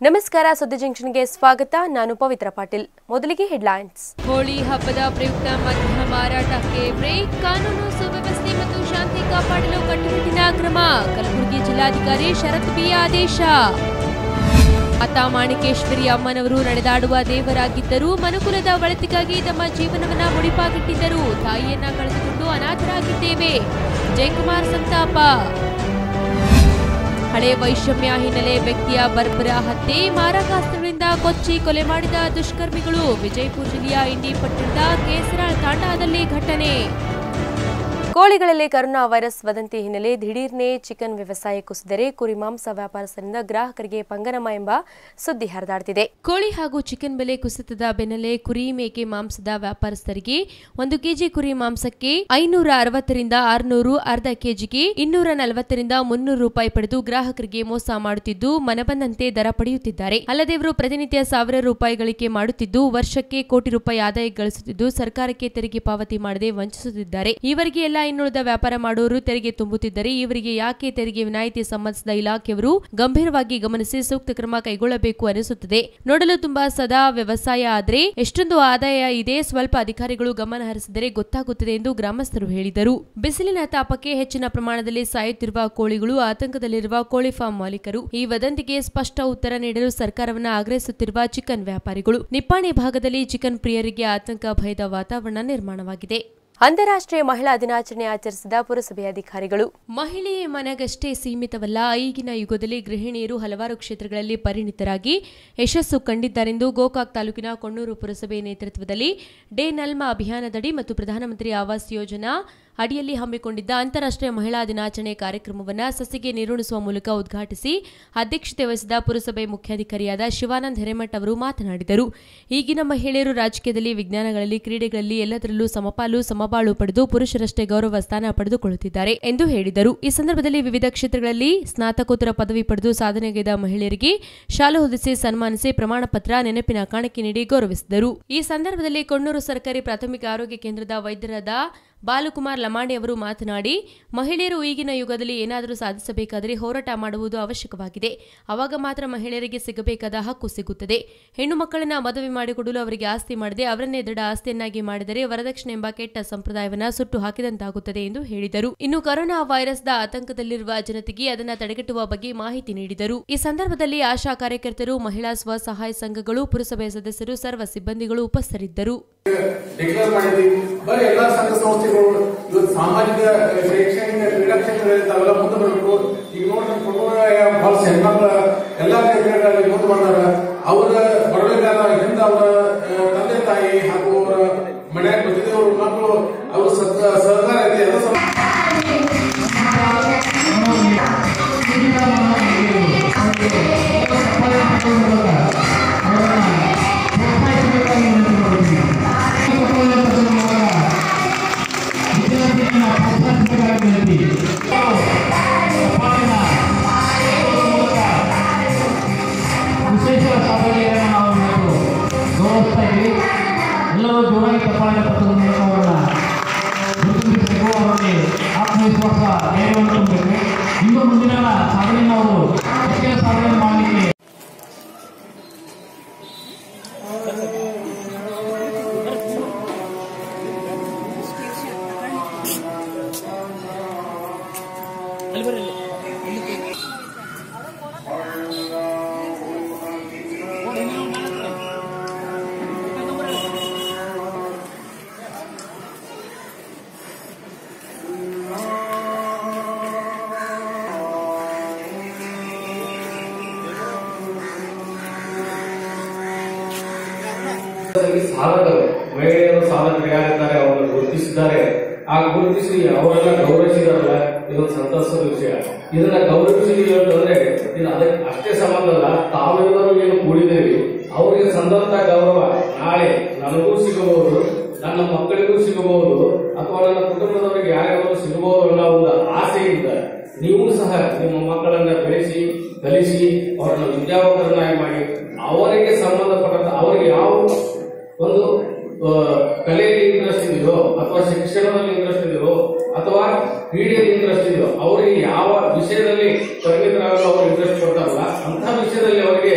ನಮಸ್ಕಾರ ಸುದ್ದಿ ಜಂಕ್ಷನ್ಗೆ ಸ್ವಾಗತ ನಾನು ಪವಿತ್ರ ಪಾಟೀಲ್ ಮೊದಲಿಗೆ ಹೆಡ್ಲೈನ್ಸ್ ಹೋಳಿ ಹಬ್ಬದ ಪ್ರಯುಕ್ತ ಮದ್ಯ ಮಾರಾಟಕ್ಕೆ ಬ್ರೇಕ್ ಕಾನೂನು ಸುವ್ಯವಸ್ಥೆ ಮತ್ತು ಶಾಂತಿ ಕಾಪಾಡಲು ಕಟ್ಟುನಿಟ್ಟಿನ ಕ್ರಮ ಕಲಬುರಗಿ ಜಿಲ್ಲಾಧಿಕಾರಿ ಶರತ್ ಬಿ ಆದೇಶ ಮಾತಾ ಮಾಣಿಕೇಶ್ವರಿ ಅಮ್ಮನವರು ನಡೆದಾಡುವ ದೇವರಾಗಿದ್ದರು ಮನುಕುಲದ ಒಳಿತಿಗಾಗಿ ತಮ್ಮ ಜೀವನವನ್ನ ಮುಡಿಪಾಗಿಟ್ಟಿದ್ದರು ತಾಯಿಯನ್ನ ಕಳೆದುಕೊಂಡು ಅನಾಥರಾಗಿದ್ದೇವೆ ಜಯಕುಮಾರ್ ಸಂತಾಪ ಹಳೆ ವೈಷಮ್ಯ ಹಿನ್ನೆಲೆ ವ್ಯಕ್ತಿಯ ಬರ್ಬರ ಹತ್ಯೆ ಮಾರಕಾಸ್ತ್ರಗಳಿಂದ ಕೊಚ್ಚಿ ಕೊಲೆ ಮಾಡಿದ ದುಷ್ಕರ್ಮಿಗಳು ವಿಜಯಪುರ ಜಿಲ್ಲೆಯ ಇಂಡಿ ಪಟ್ಟಣದ ಕೇಸರಾಳ್ ತಾಂಡಾದಲ್ಲಿ ಘಟನೆ ಕೋಳಿಗಳಲ್ಲಿ ಕರೋನಾ ವೈರಸ್ ವದಂತಿ ಹಿನ್ನೆಲೆ ದಿಢೀರ್ನೆ ಚಿಕನ್ ವ್ಯವಸಾಯ ಕುಸಿದರೆ ಕುರಿ ಮಾಂಸ ವ್ಯಾಪಾರಸ್ಥರಿಂದ ಗ್ರಾಹಕರಿಗೆ ಪಂಗನಮ ಎಂಬ ಸುದ್ದಿ ಹರಿದಾಡ್ತಿದೆ ಕೋಳಿ ಹಾಗೂ ಚಿಕನ್ ಬೆಲೆ ಕುಸಿತದ ಬೆನ್ನಲ್ಲೇ ಕುರಿ ಮೇಕೆ ಮಾಂಸದ ವ್ಯಾಪಾರಸ್ಥರಿಗೆ ಒಂದು ಕೆಜಿ ಕುರಿ ಮಾಂಸಕ್ಕೆ ಐನೂರ ಅರವತ್ತರಿಂದ ಆರುನೂರು ಅರ್ಧ ಕೆಜಿಗೆ ಇನ್ನೂರ ನಲವತ್ತರಿಂದ ಮುನ್ನೂರು ರೂಪಾಯಿ ಪಡೆದು ಗ್ರಾಹಕರಿಗೆ ಮೋಸ ಮಾಡುತ್ತಿದ್ದು ಮನಬಂದಂತೆ ದರ ಪಡೆಯುತ್ತಿದ್ದಾರೆ ಅಲ್ಲದೆ ಇವರು ಪ್ರತಿನಿತ್ಯ ಸಾವಿರ ರೂಪಾಯಿ ಗಳಿಕೆ ಮಾಡುತ್ತಿದ್ದು ವರ್ಷಕ್ಕೆ ಕೋಟಿ ರೂಪಾಯಿ ಆದಾಯ ಗಳಿಸುತ್ತಿದ್ದು ಸರ್ಕಾರಕ್ಕೆ ತೆರಿಗೆ ಪಾವತಿ ಮಾಡದೆ ವಂಚಿಸುತ್ತಿದ್ದಾರೆ ಇವರಿಗೆ ಎಲ್ಲ ಇನ್ನುಳಿದ ವ್ಯಾಪಾರ ಮಾಡುವವರು ತೆರಿಗೆ ತುಂಬುತ್ತಿದ್ದರೆ ಇವರಿಗೆ ಯಾಕೆ ತೆರಿಗೆ ವಿನಾಯಿತಿ ಸಂಬಂಧಿಸಿದ ಇಲಾಖೆಯವರು ಗಂಭೀರವಾಗಿ ಗಮನಿಸಿ ಸೂಕ್ತ ಕ್ರಮ ಕೈಗೊಳ್ಳಬೇಕು ಅನಿಸುತ್ತದೆ ನೋಡಲು ತುಂಬಾ ಸದಾ ವ್ಯವಸಾಯ ಆದ್ರೆ ಎಷ್ಟೊಂದು ಆದಾಯ ಇದೆ ಸ್ವಲ್ಪ ಅಧಿಕಾರಿಗಳು ಗಮನ ಹರಿಸಿದರೆ ಗೊತ್ತಾಗುತ್ತದೆ ಎಂದು ಗ್ರಾಮಸ್ಥರು ಹೇಳಿದರು ಬಿಸಿಲಿನ ತಾಪಕ್ಕೆ ಹೆಚ್ಚಿನ ಪ್ರಮಾಣದಲ್ಲಿ ಸಾಯುತ್ತಿರುವ ಕೋಳಿಗಳು ಆತಂಕದಲ್ಲಿರುವ ಕೋಳಿ ಫಾರ್ಮ್ ಮಾಲೀಕರು ಈ ವದಂತಿಗೆ ಸ್ಪಷ್ಟ ಉತ್ತರ ನೀಡಲು ಸರ್ಕಾರವನ್ನು ಆಗ್ರಹಿಸುತ್ತಿರುವ ಚಿಕನ್ ವ್ಯಾಪಾರಿಗಳು ನಿಪ್ಪಾಣಿ ಭಾಗದಲ್ಲಿ ಚಿಕನ್ ಪ್ರಿಯರಿಗೆ ಆತಂಕ ಭಯದ ವಾತಾವರಣ ನಿರ್ಮಾಣವಾಗಿದೆ ಅಂತಾರಾಷ್ಟ್ರೀಯ ಮಹಿಳಾ ದಿನಾಚರಣೆ ಆಚರಿಸಿದ ಪುರಸಭೆ ಅಧಿಕಾರಿಗಳು ಮಹಿಳೆಯ ಮನೆಗಷ್ಟೇ ಸೀಮಿತವಲ್ಲ ಈಗಿನ ಯುಗದಲ್ಲಿ ಗೃಹಿಣಿಯರು ಹಲವಾರು ಕ್ಷೇತ್ರಗಳಲ್ಲಿ ಪರಿಣಿತರಾಗಿ ಯಶಸ್ಸು ಕಂಡಿದ್ದಾರೆಂದು ಗೋಕಾಕ್ ತಾಲೂಕಿನ ಕೊಣ್ಣೂರು ಪುರಸಭೆ ನೇತೃತ್ವದಲ್ಲಿ ಡೇ ನಲ್ಮಾ ಅಭಿಯಾನದಡಿ ಮತ್ತು ಪ್ರಧಾನಮಂತ್ರಿ ಆವಾಸ್ ಯೋಜನಾ ಅಡಿಯಲ್ಲಿ ಹಮ್ಮಿಕೊಂಡಿದ್ದ ಅಂತಾರಾಷ್ಟ್ರೀಯ ಮಹಿಳಾ ದಿನಾಚರಣೆ ಕಾರ್ಯಕ್ರಮವನ್ನು ಸಸಿಗೆ ನೀರುಣಿಸುವ ಮೂಲಕ ಉದ್ಘಾಟಿಸಿ ಅಧ್ಯಕ್ಷತೆ ವಹಿಸಿದ ಪುರಸಭೆ ಮುಖ್ಯಾಧಿಕಾರಿಯಾದ ಶಿವಾನಂದ್ ಹಿರೇಮಠ್ ಅವರು ಮಾತನಾಡಿದರು ಈಗಿನ ಮಹಿಳೆಯರು ರಾಜಕೀಯದಲ್ಲಿ ವಿಜ್ಞಾನಗಳಲ್ಲಿ ಕ್ರೀಡೆಗಳಲ್ಲಿ ಎಲ್ಲದರಲ್ಲೂ ಸಮಪಾಲು ಸಮಬಾಳು ಪಡೆದು ಪುರುಷರಷ್ಟೇ ಗೌರವ ಸ್ಥಾನ ಪಡೆದುಕೊಳ್ಳುತ್ತಿದ್ದಾರೆ ಎಂದು ಹೇಳಿದರು ಈ ಸಂದರ್ಭದಲ್ಲಿ ವಿವಿಧ ಕ್ಷೇತ್ರಗಳಲ್ಲಿ ಸ್ನಾತಕೋತ್ತರ ಪದವಿ ಪಡೆದು ಸಾಧನೆಗೈದ ಮಹಿಳೆಯರಿಗೆ ಶಾಲು ಹೊದಿಸಿ ಸನ್ಮಾನಿಸಿ ಪ್ರಮಾಣ ಪತ್ರ ನೆನಪಿನ ಕಾಣಿಕೆ ನೀಡಿ ಗೌರವಿಸಿದರು ಈ ಸಂದರ್ಭದಲ್ಲಿ ಕೊಣ್ಣೂರು ಸರ್ಕಾರಿ ಪ್ರಾಥಮಿಕ ಆರೋಗ್ಯ ಕೇಂದ್ರದ ವೈದ್ಯರಾದ ಬಾಲುಕುಮಾರ್ ಲಮಾಣಿ ಅವರು ಮಾತನಾಡಿ ಮಹಿಳೆಯರು ಈಗಿನ ಯುಗದಲ್ಲಿ ಏನಾದರೂ ಸಾಧಿಸಬೇಕಾದರೆ ಹೋರಾಟ ಮಾಡುವುದು ಅವಶ್ಯಕವಾಗಿದೆ ಅವಾಗ ಮಾತ್ರ ಮಹಿಳೆಯರಿಗೆ ಸಿಗಬೇಕಾದ ಹಕ್ಕು ಸಿಗುತ್ತದೆ ಹೆಣ್ಣು ಮಕ್ಕಳನ್ನ ಮದುವೆ ಮಾಡಿಕೊಡಲು ಅವರಿಗೆ ಆಸ್ತಿ ಮಾಡದೆ ಅವರನ್ನೇ ದೃಢ ಆಸ್ತಿಯನ್ನಾಗಿ ಮಾಡಿದರೆ ವರದಕ್ಷಿಣೆ ಎಂಬ ಕೆಟ್ಟ ಸಂಪ್ರದಾಯವನ್ನ ಸುಟ್ಟು ಹಾಕಿದಂತಾಗುತ್ತದೆ ಎಂದು ಹೇಳಿದರು ಇನ್ನು ಕೊರೋನಾ ವೈರಸ್ದ ಆತಂಕದಲ್ಲಿರುವ ಜನತೆಗೆ ಅದನ್ನ ತಡೆಗಟ್ಟುವ ಬಗ್ಗೆ ಮಾಹಿತಿ ನೀಡಿದರು ಈ ಸಂದರ್ಭದಲ್ಲಿ ಆಶಾ ಕಾರ್ಯಕರ್ತರು ಮಹಿಳಾ ಸ್ವಸಹಾಯ ಸಂಘಗಳು ಪುರಸಭೆ ಸದಸ್ಯರು ಸರ್ವ ಸಿಬ್ಬಂದಿಗಳು ಉಪಸ್ಥಿತರಿದ್ದರು ಡಿಕ್ಲೇರ್ ಮಾಡಿದ್ವಿ ಬರೀ ಎಲ್ಲಾ ಸಂಘ ಸಂಸ್ಥೆಗಳು ಇವತ್ತು ಸಾಮಾಜಿಕ ಶೈಕ್ಷಣಿಕ ಕ್ರೀಡಾ ಕ್ಷೇತ್ರದಲ್ಲಿ ತಾವೆಲ್ಲ ಮುಂದೆ ಬರಬೇಕು ಈಗ ನೋಡ್ರಿ ಕೊಡೋರ ಬಹಳ ಹೆಣ್ಮಕ್ಳ ಎಲ್ಲಾ ಕ್ಷೇತ್ರಗಳಲ್ಲಿ ಮುಂದೆ ಬಂದಾರ ಅವರ ಬರಬೇಕಾದ ಹಿಂದ ಅವರ ಆ, ತಂದೆ ತಾಯಿ ಹಾಗೂ ಅವರ ಮನೆಯ ಪ್ರತಿಯೊಬ್ಬರು ಮಕ್ಕಳು ಅವ್ರ ಸಹಕಾರ ಸಹಕಾರ ಇದೆ ಎಲ್ಲ ಸಮ- ವಿಶೇಷ ಸಾಧನೆಯನ್ನು ನಾವು ಇವತ್ತು ಗೌರವಿಸ್ತಾ ಇದ್ದೀವಿ ಎಲ್ಲರೂ ಜೋರಾಗಿ ತಪ್ಪಾಳೆ ಪತ್ರದ ಮೂಲಕ ಅವರನ್ನ ಗುರುತಿಸಬೇಕು ಅವರಲ್ಲಿ ಆತ್ಮವಿಶ್ವಾಸ ಧೈರ್ಯವನ್ನು ತುಂಬಬೇಕು ಇನ್ನು ಮುಂದಿನ ಸಾಧನೆಯನ್ನು ಅವರು ಹೆಚ್ಚಿನ ಸಾಧನೆ ಮಾಡಲಿಕ್ಕೆ ಸಾಧಕರು ಮಹಿಳೆಯರು ಸಾಧಕರಿಗಾಗಿದ್ದಾರೆ ಅವರನ್ನು ಗುರುತಿಸಿದ್ದಾರೆ ಆ ಗುರುತಿಸಿ ಅವರೆಲ್ಲ ಗೌರವಿಸಿದಾರಲ್ಲ ಇದೊಂದು ಸಂತಸದ ವಿಷಯ ಇದನ್ನ ಗೌರವಿಸಿ ಅಂತಂದ್ರೆ ಇದು ಅದಕ್ಕೆ ಅಷ್ಟೇ ಸಂಬಂಧ ಅಲ್ಲ ತಾವೆಲ್ಲರೂ ಏನು ಕೂಡಿದ್ದೀವಿ ಅವರಿಗೆ ಸಂದಂತ ಗೌರವ ನಾಳೆ ನನಗೂ ಸಿಗಬಹುದು ನನ್ನ ಮಕ್ಕಳಿಗೂ ಸಿಗಬಹುದು ಅಥವಾ ನನ್ನ ಕುಟುಂಬದವರಿಗೆ ಯಾರಿಗಾದ್ರೂ ಸಿಗಬಹುದು ಅನ್ನೋ ಒಂದು ಆಸೆಯಿಂದ ನೀವು ಸಹ ನಿಮ್ಮ ಮಕ್ಕಳನ್ನ ಬೆಳೆಸಿ ಕಲಿಸಿ ಅವರನ್ನು ವಿದ್ಯಾವಂತರನ್ನಾಗಿ ಮಾಡಿ ಅವರಿಗೆ ಸಂಬಂಧಪಟ್ಟಂತ ಅವರಿಗೆ ಯಾವ ಒಂದು ಆ, ಕಲೆಯಲ್ಲಿ ಇಂಟ್ರೆಸ್ಟ್ ಇದೆಯೋ ಅಥವಾ ಶಿಕ್ಷಣದಲ್ಲಿ ಇಂಟ್ರೆಸ್ಟ್ ಇದೆಯೋ ಅಥವಾ ಕ್ರೀಡೆಯಲ್ಲಿ ಇಂಟ್ರೆಸ್ಟ್ ಇದೆಯೋ ಅವರಿಗೆ ಯಾವ ವಿಷಯದಲ್ಲಿ ಪರಿಣಿತರಾಗಲು ಅವರು ಇಂಟ್ರೆಸ್ಟ್ ಕೊಡ್ತಾರಲ್ಲ ಅಂತ ವಿಷಯದಲ್ಲಿ ಅವರಿಗೆ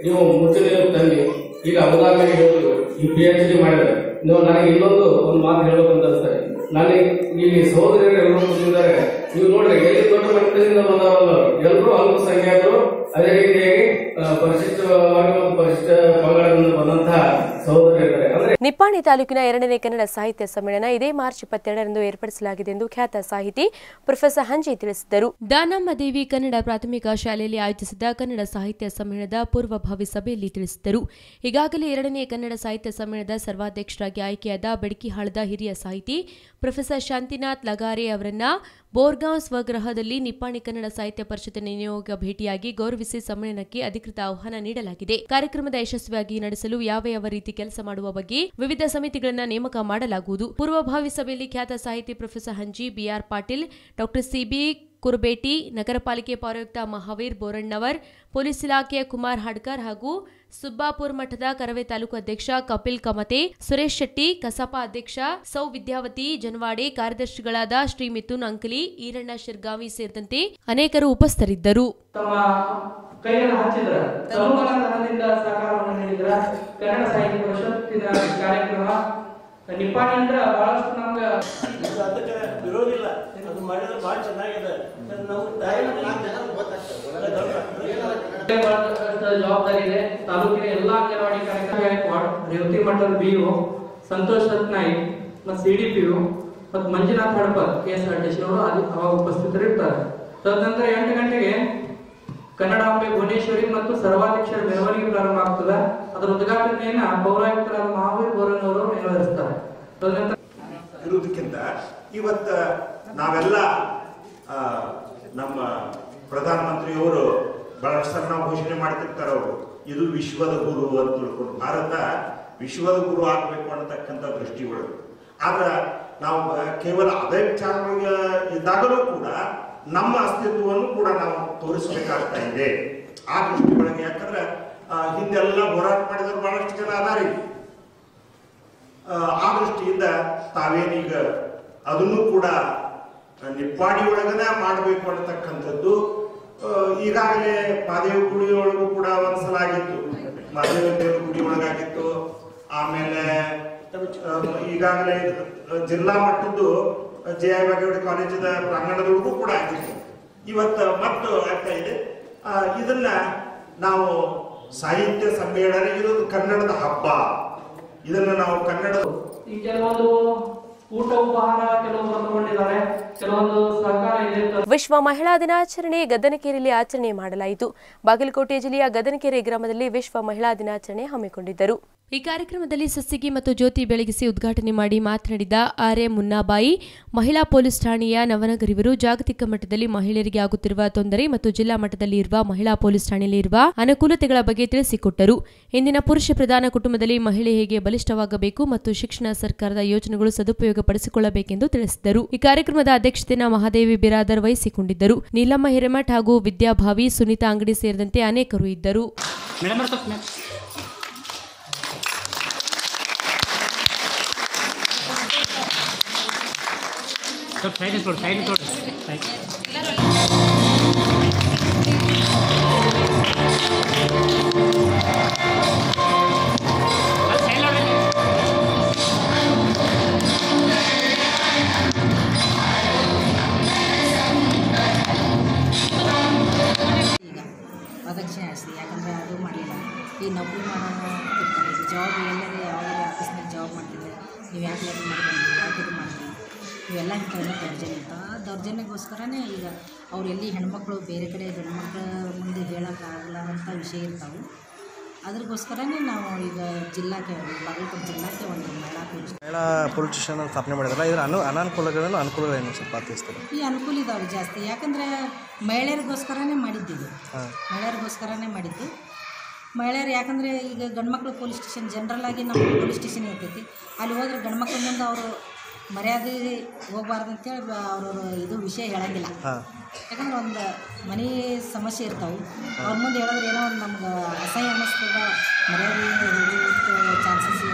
ನೀವು ಮುಂಚೂಣಿ ತಂದಿ ಈಗ ಉದಾಹರಣೆಗೆ ಹೇಳ್ಬೋದು ಈ ಪಿ ಎಚ್ ಡಿ ಮಾಡಿದ್ರೆ ನೀವು ನನಗೆ ಇನ್ನೊಂದು ಒಂದು ಮಾತು ಹೇಳ್ಬೇಕಂತ ಅನ್ಸ್ತಾರೆ ನನಗೆ ಇಲ್ಲಿ ಸಹೋದರಿಯರು ಎಲ್ಲರೂ ಬಂದಿದ್ದಾರೆ ನೀವು ನೋಡ್ರಿ ಎಲ್ಲಿ ದೊಡ್ಡ ಮಟ್ಟದಿಂದ ಬಂದವಲ್ಲ ಎಲ್ಲರೂ ಅಲ್ಪಸಂಖ್ಯಾತರು ಅದೇ ರೀತಿಯಾಗಿ ಆ, ಪರಿಶಿಷ್ಟ ವರ್ಗ ಮತ್ತು ಪರಿಶಿಷ್ಟ ಪಂಗಡದಿಂದ ಬಂದಂತಹ ಸಹೋದರಿಯರಿದ್ದಾರೆ ಅಂದ್ರೆ ನಿಪ್ಪಾಣಿ ತಾಲೂಕಿನ ಎರಡನೇ ಕನ್ನಡ ಸಾಹಿತ್ಯ ಸಮ್ಮೇಳನ ಇದೇ ಮಾರ್ಚ್ ಇಪ್ಪತ್ತೆರಡರಂದು ಏರ್ಪಡಿಸಲಾಗಿದೆ ಎಂದು ಖ್ಯಾತ ಸಾಹಿತಿ ಪ್ರೊಫೆಸರ್ ಹಂಜಿ ತಿಳಿಸಿದರು ದಾನಮ್ಮ ದೇವಿ ಕನ್ನಡ ಪ್ರಾಥಮಿಕ ಶಾಲೆಯಲ್ಲಿ ಆಯೋಜಿಸಿದ ಕನ್ನಡ ಸಾಹಿತ್ಯ ಸಮ್ಮೇಳನದ ಪೂರ್ವಭಾವಿ ಸಭೆಯಲ್ಲಿ ತಿಳಿಸಿದರು ಈಗಾಗಲೇ ಎರಡನೇ ಕನ್ನಡ ಸಾಹಿತ್ಯ ಸಮ್ಮೇಳನದ ಸರ್ವಾಧ್ಯಕ್ಷರಾಗಿ ಆಯ್ಕೆಯಾದ ಬೆಡಕಿಹಾಳದ ಹಿರಿಯ ಸಾಹಿತಿ ಪ್ರೊಫೆಸರ್ ಶಾಂತಿನಾಥ್ ಲಗಾರೆ ಅವರನ್ನ ಬೋರ್ಗಾಂವ್ ಸ್ವಗೃಹದಲ್ಲಿ ನಿಪ್ಪಾಣಿ ಕನ್ನಡ ಸಾಹಿತ್ಯ ಪರಿಷತ್ತಿನ ನಿಯೋಗ ಭೇಟಿಯಾಗಿ ಗೌರವಿಸಿ ಸಮ್ಮೇಳನಕ್ಕೆ ಅಧಿಕೃತ ಆಹ್ವಾನ ನೀಡಲಾಗಿದೆ ಕಾರ್ಯಕ್ರಮದ ಯಶಸ್ವಿಯಾಗಿ ನಡೆಸಲು ಯಾವ ಯಾವ ರೀತಿ ಕೆಲಸ ಮಾಡುವ ಬಗ್ಗೆ ವಿವಿಧ ಸಮಿತಿಗಳನ್ನು ನೇಮಕ ಮಾಡಲಾಗುವುದು ಪೂರ್ವಭಾವಿ ಸಭೆಯಲ್ಲಿ ಖ್ಯಾತ ಸಾಹಿತಿ professor Hanji B R Patil doctor C B Kurubeti ನಗರ ಪಾಲಿಕೆ ಪೌರಾಯುಕ್ತ ಮಹಾವೀರ್ ಬೋರಣ್ಣವರ್ ಪೊಲೀಸ್ ಇಲಾಖೆಯ ಕುಮಾರ್ ಹಡ್ಕರ್ ಹಾಗೂ ಸುಬ್ಬಾಪುರ ಮಠದ ಕರವೇ ತಾಲೂಕು ಅಧ್ಯಕ್ಷ ಕಪಿಲ್ ಕಮತೆ ಸುರೇಶ್ ಶೆಟ್ಟಿ ಕಸಾಪ ಅಧ್ಯಕ್ಷ ಸೌ ವಿದ್ಯಾವತಿ ಜನವಾಡೆ ಕಾರ್ಯದರ್ಶಿಗಳಾದ ಶ್ರೀ ಮಿಥುನ್ ಅಂಕಲಿ ಈರಣ್ಣ ಶಿರ್ಗಾವಿ ಸೇರಿದಂತೆ ಅನೇಕರು ಉಪಸ್ಥಿತರಿದ್ದರು ತಮ್ಮ ಕೈಯನ್ನು ಹಚ್ಚಿದ್ರ ತನುಮನದಿಂದ ಸಹಕಾರವನ್ನು ನೀಡಿದ್ರ ಕನ್ನಡ ಸಾಹಿತ್ಯ ಪರಿಷತ್ತಿನ ಕಾರ್ಯಕ್ರಮ ನಿಪ್ಪಾಣಿ ಅಂದ್ರ ಬಹಳಷ್ಟು ನಮ್ಗ ಇದು ಅದಕ್ಕೆ ವಿರೋಧಿಲ್ಲ ಅದು ಮಾಡಿದ್ರೆ ಭಾಳ ಚೆನ್ನಾಗಿದೆ ನಮ್ಮ ಬಹಳಷ್ಟು ಜವಾಬ್ದಾರಿ ಇದೆ ತಾಲೂಕಿನ ಎಲ್ಲಾ ಅಂಗನವಾಡಿ ಕಾರ್ಯಕ್ರಮ ಗಾಯಕ್ವಾಡ್ ರೇವತಿ ಮಠದ ಬಿಒ ಸಂತೋಷ್ ರತ್ನಾಯಿ ಮತ್ತು ಸಿ ಡಿ ಪಿ ಮತ್ತು Manjunath Hadapar K S R T C ಅವರು ಅಲ್ಲಿ ಅವಾಗ ಉಪಸ್ಥಿತರಿರ್ತಾರೆ ತದನಂತರ ಎಂಟು ಗಂಟೆಗೆ ಕನ್ನಡಾಂಬೆ ಭುವನೇಶ್ವರಿ ಮತ್ತು ಸರ್ವಾಧ್ಯಕ್ಷರ ಮೆರವಣಿಗೆ ಪ್ರಾರಂಭ ಆಗ್ತದೆ ಅದರ ಉದ್ಘಾಟನೆಯನ್ನ ಪೌರಾಯುಕ್ತರಾದ ಮಹಾವೀರ್ ಬೋರನ್ ಅವರು ನೆರವೇರಿಸ್ತಾರೆ ತದನಂತರ ಇರುವುದಕ್ಕಿಂತ ಇವತ್ತ ನಾವೆಲ್ಲ ಆ, ನಮ್ಮ ಪ್ರಧಾನಮಂತ್ರಿಯವರು ಬಹಳಷ್ಟು ಸಲ ನಾವು ಘೋಷಣೆ ಮಾಡ್ತಿರ್ತಾರೆ ಅವರು ಇದು ವಿಶ್ವದ ಗುರು ಅಂತ ತಿಳ್ಕೊಂಡು ಭಾರತ ವಿಶ್ವದ ಗುರು ಆಗಬೇಕು ಅನ್ನತಕ್ಕಂಥ ದೃಷ್ಟಿಗಳು ಆದ್ರೆ ನಾವು ಆ, ಕೇವಲ ಅದೇ ವಿಚಾರಗಳಿಗೆ ಇದ್ದಾಗಲೂ ಕೂಡ ನಮ್ಮ ಅಸ್ತಿತ್ವವನ್ನು ಕೂಡ ನಾವು ತೋರಿಸಬೇಕಾಗ್ತಾ ಇದೆ ಆ ದೃಷ್ಟಿ ಒಳಗೆ ಯಾಕಂದ್ರೆ ಆ, ಹಿಂದೆಲ್ಲ ಹೋರಾಟ ಮಾಡಿದವರು ಬಹಳಷ್ಟು ಜನ ಅದಾರಿ ಆ, ಆ ದೃಷ್ಟಿಯಿಂದ ತಾವೇನೀಗ ಅದನ್ನು ಕೂಡ ನಿಪ್ಪಾಣಿ ಒಳಗನ ಮಾಡಬೇಕು ಅನ್ನತಕ್ಕಂಥದ್ದು ಆ, ಈಗಾಗಲೇ ಮಾದೇವ ಗುಡಿ ಒಳಗೂ ಕೂಡ ಒಂದ್ಸಲ ಆಗಿತ್ತು ಮಾದೇವ ದೇವರ ಗುಡಿ ಒಳಗಾಗಿತ್ತು ಆಮೇಲೆ ಆ, ಈಗಾಗಲೇ ಜಿಲ್ಲಾ ಮಟ್ಟದ್ದು ಜೆ ಐ ಬಾಗೇವಾಡಿ ಕಾಲೇಜಿನ ಪ್ರಾಂಗಣದೊಳಗೂ ಕೂಡ ಆಗಿತ್ತು ಇವತ್ತು ಮತ್ತು ಆಗ್ತಾ ಇದೆ ಆ, ಇದನ್ನ ನಾವು ಸಾಹಿತ್ಯ ಸಮ್ಮೇಳನ ಇದು ಕನ್ನಡದ ಹಬ್ಬ ಇದನ್ನ ನಾವು ಕನ್ನಡದ ಈ ಕೆಲವೊಂದು ಊಟ ಉಪಹಾರ ಕೆಲವೊಂದು ತಗೊಂಡಿದ್ದಾರೆ ಕೆಲವೊಂದು ಸಹಕಾರ ಇದೆ ವಿಶ್ವ ಮಹಿಳಾ ದಿನಾಚರಣೆ ಗದನಕೆರೆಯಲ್ಲಿ ಆಚರಣೆ ಮಾಡಲಾಯಿತು ಬಾಗಲಕೋಟೆ ಜಿಲ್ಲೆಯ ಗದನಕೆರೆ ಗ್ರಾಮದಲ್ಲಿ ವಿಶ್ವ ಮಹಿಳಾ ದಿನಾಚರಣೆ ಹಮ್ಮಿಕೊಂಡಿದ್ದರು ಈ ಕಾರ್ಯಕ್ರಮದಲ್ಲಿ ಸಸಿಗೆ ಮತ್ತು ಜ್ಯೋತಿ ಬೆಳಗಿಸಿ ಉದ್ಘಾಟನೆ ಮಾಡಿ ಮಾತನಾಡಿದ ಆರ್ ಎ ಮುನ್ನಾಬಾಯಿ ಮಹಿಳಾ ಪೊಲೀಸ್ ಠಾಣೆಯ ನವನಗರಿವರು ಜಾಗತಿಕ ಮಟ್ಟದಲ್ಲಿ ಮಹಿಳೆಯರಿಗೆ ಆಗುತ್ತಿರುವ ತೊಂದರೆ ಮತ್ತು ಜಿಲ್ಲಾ ಮಟ್ಟದಲ್ಲಿ ಇರುವ ಮಹಿಳಾ ಪೊಲೀಸ್ ಠಾಣೆಯಲ್ಲಿ ಇರುವ ಅನುಕೂಲತೆಗಳ ಬಗ್ಗೆ ತಿಳಿಸಿಕೊಟ್ಟರು ಇಂದಿನ ಪುರುಷ ಪ್ರಧಾನ ಕುಟುಂಬದಲ್ಲಿ ಮಹಿಳೆ ಹೇಗೆ ಬಲಿಷ್ಠವಾಗಬೇಕು ಮತ್ತು ಶಿಕ್ಷಣ ಸರ್ಕಾರದ ಯೋಜನೆಗಳು ಸದುಪಯೋಗ ಪಡಿಸಿಕೊಳ್ಳಬೇಕೆಂದು ತಿಳಿಸಿದರು ಈ ಕಾರ್ಯಕ್ರಮದ ಅಧ್ಯಕ್ಷತೆಯನ್ನು ಮಹಾದೇವಿ ಬಿರಾದರ್ ವಹಿಸಿಕೊಂಡಿದ್ದರು ನೀಲಮ್ಮ ಹಿರೇಮಠ್ ಹಾಗೂ ವಿದ್ಯಾಭಾವಿ ಸುನೀತಾ ಅಂಗಡಿ ಸೇರಿದಂತೆ ಅನೇಕರು ಇದ್ದರು ಈಗ ವರದಕ್ಷಿಣೆ ಆಡಿಸಿ ಯಾಕಂದರೆ ಅದು ಮಾಡಲಿಲ್ಲ ಈ ನೌಕರಿ ಮಾಡೋನು ಇರ್ತಾರೆ ಈಗ ಜಾಬ್ ಎಲ್ಲರೂ ಯಾವುದೇ ಆಫೀಸ್ನಲ್ಲಿ ಜಾಬ್ ಮಾಡ್ತಿದ್ರೆ ನೀವು ಯಾಕೆ ಅದು ಮಾಡ್ಬಂದ್ರಿ ಯಾಕೆ ಇದು ಮಾಡಿದ್ರಿ ಇವೆಲ್ಲ ಇಂಥವೆಲ್ಲ ದೌರ್ಜನ್ಯ ಇರ್ತಾವೆ ಆ ದೌರ್ಜನ್ಯಗೋಸ್ಕರನೇ ಈಗ ಅವ್ರು ಎಲ್ಲಿ ಹೆಣ್ಮಕ್ಳು ಬೇರೆ ಕಡೆ ಗಂಡ್ಮಕ್ಳ ಮುಂದೆ ಹೇಳೋಕ್ಕಾಗಲಾರಂಥ ವಿಷಯ ಇರ್ತಾವೆ ಅದ್ರಗೋಸ್ಕರನೇ ನಾವು ಈಗ ಜಿಲ್ಲಾಕ್ಕೆ ಬಾಗಲಕೋಟೆ ಜಿಲ್ಲಾಕ್ಕೆ ಒಂದು ಮಹಿಳಾ ಪೊಲೀಸ್ ಮಹಿಳಾ ಪೊಲೀಸ್ ಸ್ಟೇಷನ್ ಸ್ಥಾಪನೆ ಮಾಡಿದ್ರಲ್ಲ ಇದರ ಅನು ಅನಾನುಕೂಲಗಳೇನು ಅನುಕೂಲಗಳೇನು ಸ್ವಲ್ಪ ತಿಳಿಸ್ತಾರೆ ಈ ಅನುಕೂಲ ಇದಾವೆ ಜಾಸ್ತಿ ಯಾಕಂದರೆ ಮಹಿಳೆಯರಿಗೋಸ್ಕರನೇ ಮಾಡಿದ್ದಿದ್ದು ಹಾಂ ಮಹಿಳೆಯರಿಗೋಸ್ಕರನೇ ಮಾಡಿದ್ದು ಮಹಿಳೆಯರು ಯಾಕಂದರೆ ಈಗ ಗಂಡ್ಮಕ್ಳು ಪೊಲೀಸ್ ಸ್ಟೇಷನ್ ಜನರಲ್ ಆಗಿ ನಮ್ಮ ಪೊಲೀಸ್ ಸ್ಟೇಷನ್ ಇರ್ತೈತಿ ಅಲ್ಲಿ ಹೋದ್ರೆ ಗಂಡ್ಮಕ್ಳ ಮುಂದೆ ಅವರು ಮರ್ಯಾದೆ ಹೋಗ್ಬಾರ್ದು ಅಂತೇಳಿ ಅವ್ರವ್ರ ಇದು ವಿಷಯ ಹೇಳಂಗಿಲ್ಲ ಹಾಂ ಯಾಕಂದ್ರೆ ಒಂದು ಮನೆ ಸಮಸ್ಯೆ ಇರ್ತಾವೆ ಅವ್ರ ಮುಂದೆ ಹೇಳಿದ್ರೆ ಏನೋ ಒಂದು ನಮ್ಗೆ ಅಸಹ್ಯ ಅನ್ನಿಸ್ತದ ಮರ್ಯಾದೆ ಹೋಗೋ ಚಾನ್ಸಸ್ ಇರ್ತದೆ ಅಂತೇಳಿ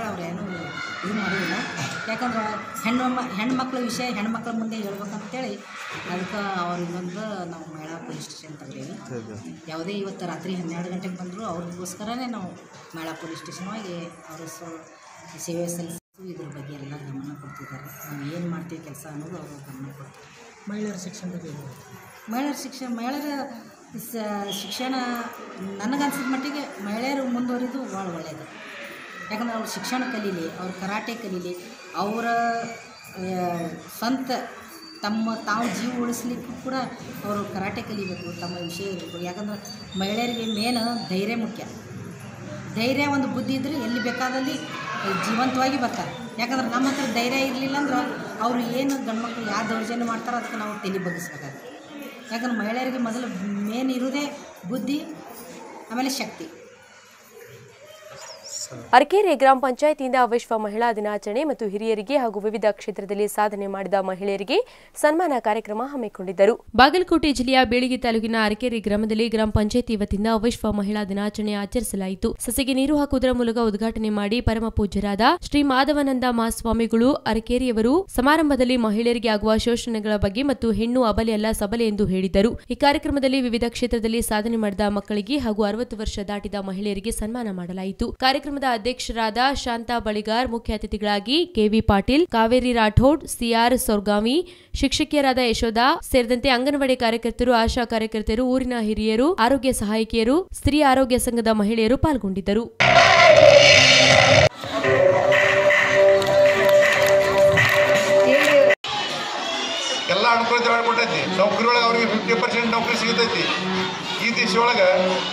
ಅವ್ರೇನು ಇದು ಮಾಡೋದಿಲ್ಲ ಯಾಕಂದ್ರೆ ಹೆಣ್ಣು ಮ ಹೆಣ್ಮಕ್ಳ ವಿಷಯ ಹೆಣ್ಮಕ್ಳ ಮುಂದೆ ಹೇಳ್ಬೇಕಂತೇಳಿ ಅದಕ್ಕೆ ಅವ್ರಿಗೊಂದು ನಾವು ಮೇಳ ಪೊಲೀಸ್ ಸ್ಟೇಷನ್ ತಗೊಂಡೇವಿ ಯಾವುದೇ ಇವತ್ತು ರಾತ್ರಿ ಹನ್ನೆರಡು ಗಂಟೆಗೆ ಬಂದರೂ ಅವ್ರಿಗೋಸ್ಕರನೇ ನಾವು ಮೇಳ ಪೊಲೀಸ್ ಸ್ಟೇಷನ್ ಹೋಗಿ ಅವರು ಸೊ ಸೇವೆ ಸಲ್ಲಿಸು ಇದ್ರ ಬಗ್ಗೆ ಎಲ್ಲ ಗಮನ ಕೊಡ್ತಿದ್ದಾರೆ ನಾವು ಏನು ಮಾಡ್ತೀವಿ ಕೆಲಸ ಅನ್ನೋದು ಅವರು ಗಮನ ಕೊಡ್ತಾರೆ ಮಹಿಳೆಯರ ಶಿಕ್ಷಣ ಬಗ್ಗೆ ಮಹಿಳೆಯರ ಶಿಕ್ಷಣ ಮಹಿಳೆಯರ ಸ- ಶಿಕ್ಷಣ ನನಗನ್ಸಿದ ಮಟ್ಟಿಗೆ ಮಹಿಳೆಯರು ಮುಂದುವರಿದು ಭಾಳ ಒಳ್ಳೆಯದು ಯಾಕಂದ್ರೆ ಅವ್ರು ಶಿಕ್ಷಣ ಕಲೀಲಿ ಅವ್ರು ಕರಾಟೆ ಕಲೀಲಿ ಅವರ ಆ, ಸ್ವಂತ ತಮ್ಮ ತಾವು ಜೀವ ಉಳಿಸ್ಲಿಕ್ಕೂ ಕೂಡ ಅವರು ಕರಾಟೆ ಕಲಿಬೇಕು ತಮ್ಮ ವಿಷಯ ಇರಬೇಕು ಯಾಕಂದ್ರೆ ಮಹಿಳೆಯರಿಗೆ ಮೇನ್ ಧೈರ್ಯ ಮುಖ್ಯ ಧೈರ್ಯ ಒಂದು ಬುದ್ಧಿ ಇದ್ದರೆ ಎಲ್ಲಿ ಬೇಕಾದಲ್ಲಿ ಜೀವಂತವಾಗಿ ಬರ್ತಾರೆ ಯಾಕಂದ್ರೆ ನಮ್ಮ ಹತ್ರ ಧೈರ್ಯ ಇರಲಿಲ್ಲ ಅಂದ್ರೆ ಅವರು ಏನು ಗಂಡ್ಮಕ್ಳು ಯಾವ ದೌರ್ಜನ್ಯ ಮಾಡ್ತಾರೋ ಅದಕ್ಕೆ ನಾವು ತಲೆ ಬಗ್ಗಿಸ್ಬೇಕಾಗುತ್ತೆ ಯಾಕಂದ್ರೆ ಮಹಿಳೆಯರಿಗೆ ಮೊದಲು ಮೇನ್ ಇರೋದೇ ಬುದ್ಧಿ ಆಮೇಲೆ ಶಕ್ತಿ ಅರಕೆರೆ ಗ್ರಾಮ ಪಂಚಾಯತಿಯಿಂದ ವಿಶ್ವ ಮಹಿಳಾ ದಿನಾಚರಣೆ ಮತ್ತು ಹಿರಿಯರಿಗೆ ಹಾಗೂ ವಿವಿಧ ಕ್ಷೇತ್ರದಲ್ಲಿ ಸಾಧನೆ ಮಾಡಿದ ಮಹಿಳೆಯರಿಗೆ ಸನ್ಮಾನ ಕಾರ್ಯಕ್ರಮ ಹಮ್ಮಿಕೊಂಡಿದ್ದರು ಬಾಗಲಕೋಟೆ ಜಿಲ್ಲೆಯ ಬೇಳಿಗೆ ತಾಲೂಕಿನ ಅರಕೆರೆ ಗ್ರಾಮದಲ್ಲಿ ಗ್ರಾಮ ಪಂಚಾಯತಿ ವತಿಯಿಂದ ವಿಶ್ವ ಮಹಿಳಾ ದಿನಾಚರಣೆ ಆಚರಿಸಲಾಯಿತು ಸಸಿಗೆ ನೀರು ಹಾಕುವುದರ ಮೂಲಕ ಉದ್ಘಾಟನೆ ಮಾಡಿ ಪರಮ ಪೂಜ್ಯರಾದ ಶ್ರೀ ಮಾಧವನಂದ ಮಹಾಸ್ವಾಮಿಗಳು ಅರಕೇರಿಯವರು ಸಮಾರಂಭದಲ್ಲಿ ಮಹಿಳೆಯರಿಗೆ ಆಗುವ ಶೋಷಣೆಗಳ ಬಗ್ಗೆ ಮತ್ತು ಹೆಣ್ಣು ಅಬಲೆ ಅಲ್ಲ ಸಬಲೆ ಎಂದು ಹೇಳಿದರು ಈ ಕಾರ್ಯಕ್ರಮದಲ್ಲಿ ವಿವಿಧ ಕ್ಷೇತ್ರದಲ್ಲಿ ಸಾಧನೆ ಮಾಡಿದ ಮಕ್ಕಳಿಗೆ ಹಾಗೂ ಅರವತ್ತು ವರ್ಷ ದಾಟಿದ ಮಹಿಳೆಯರಿಗೆ ಸನ್ಮಾನ ಮಾಡಲಾಯಿತು ಕಾರ್ಯಕ್ರಮದ ಅಧ್ಯಕ್ಷರಾದ ಶಾಂತಾ ಬಳಿಗಾರ್ ಮುಖ್ಯ ಅತಿಥಿಗಳಾಗಿ ಕೆವಿ ಪಾಟೀಲ್ ಕಾವೇರಿ ರಾಠೋಡ್ ಸಿಆರ್ ಸೊರ್ಗಾವಿ ಶಿಕ್ಷಕಿಯರಾದ ಯಶೋಧ ಸೇರಿದಂತೆ ಅಂಗನವಾಡಿ ಕಾರ್ಯಕರ್ತರು ಆಶಾ ಕಾರ್ಯಕರ್ತರು ಊರಿನ ಹಿರಿಯರು ಆರೋಗ್ಯ ಸಹಾಯಕಿಯರು ಸ್ತ್ರೀ ಆರೋಗ್ಯ ಸಂಘದ ಮಹಿಳೆಯರು ಪಾಲ್ಗೊಂಡಿದ್ದರು ಎಲ್ಲ ಅನುಕೂಲತೆ ಮಾಡಿಕೊಟ್ಟೈತಿ ನೌಕರಿ ಒಳಗೆ ಅವ್ರಿಗೆ ಫಿಫ್ಟಿ ಪರ್ಸೆಂಟ್ ನೌಕರಿ ಸಿಗ್ತೈತಿ ಈ ದಿಶೆಯೊಳಗೆ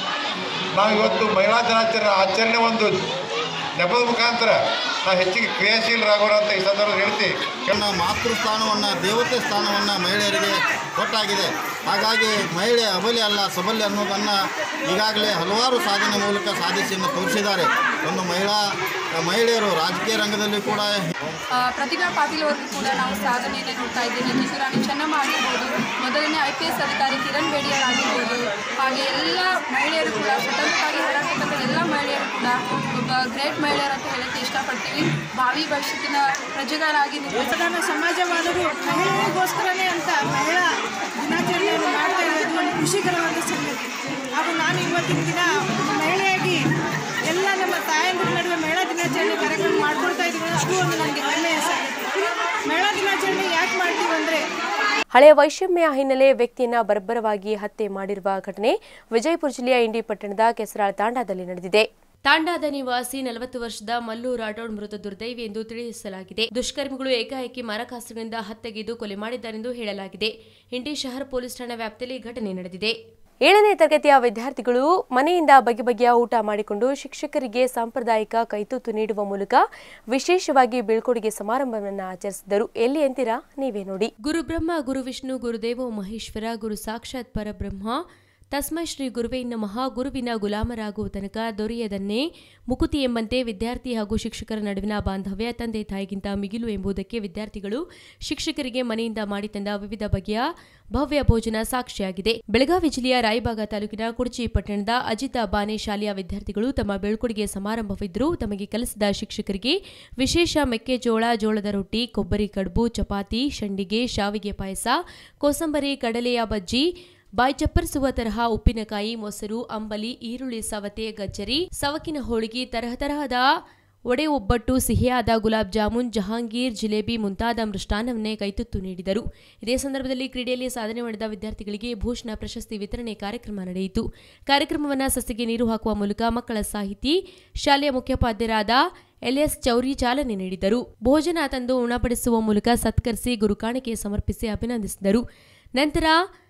ನಾವು ಇವತ್ತು ಮಹಿಳಾ ದಿನಾಚರಣೆ ಆಚರಣೆ ಒಂದು ನೆಪದ ಮುಖಾಂತರ ನಾವು ಹೆಚ್ಚಿಗೆ ಕ್ರಿಯಾಶೀಲರಾಗೋಣ ಅಂತ ಈ ಸಂದರ್ಭದಲ್ಲಿ ಹೇಳ್ತೀವಿ ತನ್ನ ಮಾತೃ ಸ್ಥಾನವನ್ನು ದೇವತೆ ಸ್ಥಾನವನ್ನು ಮಹಿಳೆಯರಿಗೆ ಕೊಟ್ಟಾಗಿದೆ ಹಾಗಾಗಿ ಮಹಿಳೆ ಅಬಲೆ ಅಲ್ಲ ಸಬಲೆ ಅನ್ನೋದನ್ನು ಈಗಾಗಲೇ ಹಲವಾರು ಸಾಧನೆ ಮೂಲಕ ಸಾಧಿಸಿಯನ್ನು ತೋರಿಸಿದ್ದಾರೆ ಒಂದು ಮಹಿಳಾ ಮಹಿಳೆಯರು ರಾಜಕೀಯ ರಂಗದಲ್ಲಿ ಕೂಡ ಆ, ಪ್ರತಿಭಾ ಪಾಟೀಲ್ ಅವ್ರಿಗೂ ಕೂಡ ನಾವು ಸಾಧನೆಯನ್ನು ನೋಡ್ತಾ ಇದ್ದೇವೆ ಕಿಶೋರಾಣಿ ಚೆನ್ನಮ್ಮ ಆಗಿರ್ಬೋದು ಮೊದಲನೇ ಐ ಪಿ ಎಸ್ ಅಧಿಕಾರಿ ಕಿರಣ್ ಬೇಡಿಯರ್ ಆಗಿರ್ಬೋದು ಹಾಗೆ ಎಲ್ಲ ಮಹಿಳೆಯರು ಕೂಡ ಸ್ವತಂತ್ರವಾಗಿ ಹೋರಾಡ್ತಕ್ಕಂಥ ಎಲ್ಲ ಮಹಿಳೆಯರು ಕೂಡ ಒಬ್ಬ ಗ್ರೇಟ್ ಮಹಿಳೆಯರು ಅಂತ ಹೇಳಕ್ಕೆ ಇಷ್ಟಪಡ್ತೀವಿ ಭಾವಿ ಭವಿಷ್ಯತ್ತಿನ ಪ್ರಜೆಗಳಾಗಿ ಪ್ರಧಾನ ಸಮಾಜವಾದರು ಮಹಿಳೆಯರಿಗೋಸ್ಕರನೇ ಅಂತ ಮಹಿಳಾ ದಿನಾಚರಣೆಯನ್ನು ಮಾಡ್ತಾ ಇರೋದು ಒಂದು ಖುಷಿಕರವಾದ ಸಂಗತಿ ಹಾಗೂ ನಾನು ಇವತ್ತಿನ ದಿನ ಮಹಿಳೆಯಾಗಿ ಎಲ್ಲ ನಮ್ಮ ತಾಯಂದಿರ ನಡುವೆ ಮಹಿಳಾ ದಿನಾಚರಣೆ ಕಾರ್ಯಕ್ರಮ ಮಾಡ್ಕೊಳ್ತಾ ಇದ್ದೀವಿ ಅದು ಒಂದು ನನಗೆ ಹೆಮ್ಮೆಯ ಸಂಗತಿ ಮಹಿಳಾ ದಿನಾಚರಣೆ ಯಾಕೆ ಮಾಡ್ತೀವಿ ಅಂದರೆ ಹಳೆಯ ವೈಷಮ್ಯ ಹಿನ್ನೆಲೆ ವ್ಯಕ್ತಿಯನ್ನ ಬರ್ಬರವಾಗಿ ಹತ್ಯೆ ಮಾಡಿರುವ ಘಟನೆ ವಿಜಯಪುರ ಜಿಲ್ಲೆಯ ಇಂಡಿ ಪಟ್ಟಣದ ಕೆಸರಾಳ ತಾಂಡಾದಲ್ಲಿ ನಡೆದಿದೆ ತಾಂಡಾದ ನಿವಾಸಿ ನಲವತ್ತು ವರ್ಷದ ಮಲ್ಲು ರಾಠೋಡ್ ಮೃತ ದುರ್ದೈವಿ ಎಂದು ತಿಳಿಸಲಾಗಿದೆ ದುಷ್ಕರ್ಮಿಗಳು ಏಕಾಏಕಿ ಮಾರಕಾಸ್ತ್ರಗಳಿಂದ ಹತ್ಯೆಗೈದು ಕೊಲೆ ಮಾಡಿದ್ದಾರೆಂದು ಹೇಳಲಾಗಿದೆ ಇಂಡಿ ಶಹರ್ ಪೊಲೀಸ್ ಠಾಣಾ ವ್ಯಾಪ್ತಿಯಲ್ಲಿ ಘಟನೆ ನಡೆದಿದೆ ಏಳನೇ ತರಗತಿಯ ವಿದ್ಯಾರ್ಥಿಗಳು ಮನೆಯಿಂದ ಬಗೆ ಬಗೆಯ ಊಟ ಮಾಡಿಕೊಂಡು ಶಿಕ್ಷಕರಿಗೆ ಸಾಂಪ್ರದಾಯಿಕ ಕೈತೂತು ನೀಡುವ ಮೂಲಕ ವಿಶೇಷವಾಗಿ ಬೀಳ್ಕೊಡುಗೆ ಸಮಾರಂಭವನ್ನು ಆಚರಿಸಿದರು ಎಲ್ಲಿ ಅಂತೀರಾ ನೀವೇ ನೋಡಿ ಗುರುಬ್ರಹ್ಮ ಗುರು ವಿಷ್ಣು ಗುರುದೇವೋ ಮಹೇಶ್ವರ ಗುರು ಸಾಕ್ಷಾತ್ ಪರಬ್ರಹ್ಮ ತಸ್ಮೈ ಶ್ರೀ ಗುರುವೇ ನಮಃ ಗುರುವಿನ ಗುಲಾಮರಾಗುವ ತನಕ ದೊರೆಯದನ್ನೇ ಮುಕುತಿ ಎಂಬಂತೆ ವಿದ್ಯಾರ್ಥಿ ಹಾಗೂ ಶಿಕ್ಷಕರ ನಡುವಿನ ಬಾಂಧವ್ಯ ತಂದೆ ತಾಯಿಗಿಂತ ಮಿಗಿಲು ಎಂಬುದಕ್ಕೆ ವಿದ್ಯಾರ್ಥಿಗಳು ಶಿಕ್ಷಕರಿಗೆ ಮನೆಯಿಂದ ಮಾಡಿ ತಂದ ವಿವಿಧ ಬಗೆಯ ಭವ್ಯ ಭೋಜನ ಸಾಕ್ಷಿಯಾಗಿದೆ ಬೆಳಗಾವಿ ಜಿಲ್ಲೆಯ ರಾಯಬಾಗ ತಾಲೂಕಿನ ಕುಡಚಿ ಪಟ್ಟಣದ ಅಜಿತ ಬಾನೆ ಶಾಲೆಯ ವಿದ್ಯಾರ್ಥಿಗಳು ತಮ್ಮ ಬೀಳ್ಕೊಡುಗೆ ಸಮಾರಂಭವಿದ್ದರೂ ತಮಗೆ ಕಲಿಸಿದ ಶಿಕ್ಷಕರಿಗೆ ವಿಶೇಷ ಮೆಕ್ಕೆಜೋಳ ಜೋಳದ ರೊಟ್ಟಿ ಕೊಬ್ಬರಿ ಕಡುಬು ಚಪಾತಿ ಶಂಡಿಗೆ ಶಾವಿಗೆ ಪಾಯಸ ಕೋಸಂಬರಿ ಕಡಲೆಯ ಬಜ್ಜಿ ಬಾಯಿ ಚಪ್ಪರಿಸುವ ತರಹ ಉಪ್ಪಿನಕಾಯಿ ಮೊಸರು ಅಂಬಲಿ ಈರುಳ್ಳಿ ಸವತೆ ಗಜ್ಜರಿ ಸವಕಿನ ಹೋಳಿಗೆ ತರಹ ತರಹದ ಒಡೆ ಒಬ್ಬಟ್ಟು ಸಿಹಿಯಾದ ಗುಲಾಬ್ ಜಾಮೂನ್ ಜಹಾಂಗೀರ್ ಜಿಲೇಬಿ ಮುಂತಾದ ಮೃಷ್ಟಾನ್ನವನ್ನೇ ಕೈತುತ್ತು ನೀಡಿದರು ಇದೇ ಸಂದರ್ಭದಲ್ಲಿ ಕ್ರೀಡೆಯಲ್ಲಿ ಸಾಧನೆ ಮಾಡಿದ ವಿದ್ಯಾರ್ಥಿಗಳಿಗೆ ಭೂಷಣ ಪ್ರಶಸ್ತಿ ವಿತರಣೆ ಕಾರ್ಯಕ್ರಮ ನಡೆಯಿತು ಕಾರ್ಯಕ್ರಮವನ್ನು ಸಸಿಗೆ ನೀರು ಹಾಕುವ ಮೂಲಕ ಮಕ್ಕಳ ಸಾಹಿತಿ ಶಾಲೆಯ ಮುಖ್ಯೋಪಾಧ್ಯಾಯರಾದ ಎಲ್ಎಸ್ ಚೌರಿ ಚಾಲನೆ ನೀಡಿದರು ಭೋಜನ ತಂದು ಉಣಬಡಿಸುವ ಮೂಲಕ ಸತ್ಕರಿಸಿ ಗುರುಕಾಣಿಕೆ ಸಮರ್ಪಿಸಿ ಅಭಿನಂದಿಸಿದರು ನಂತರ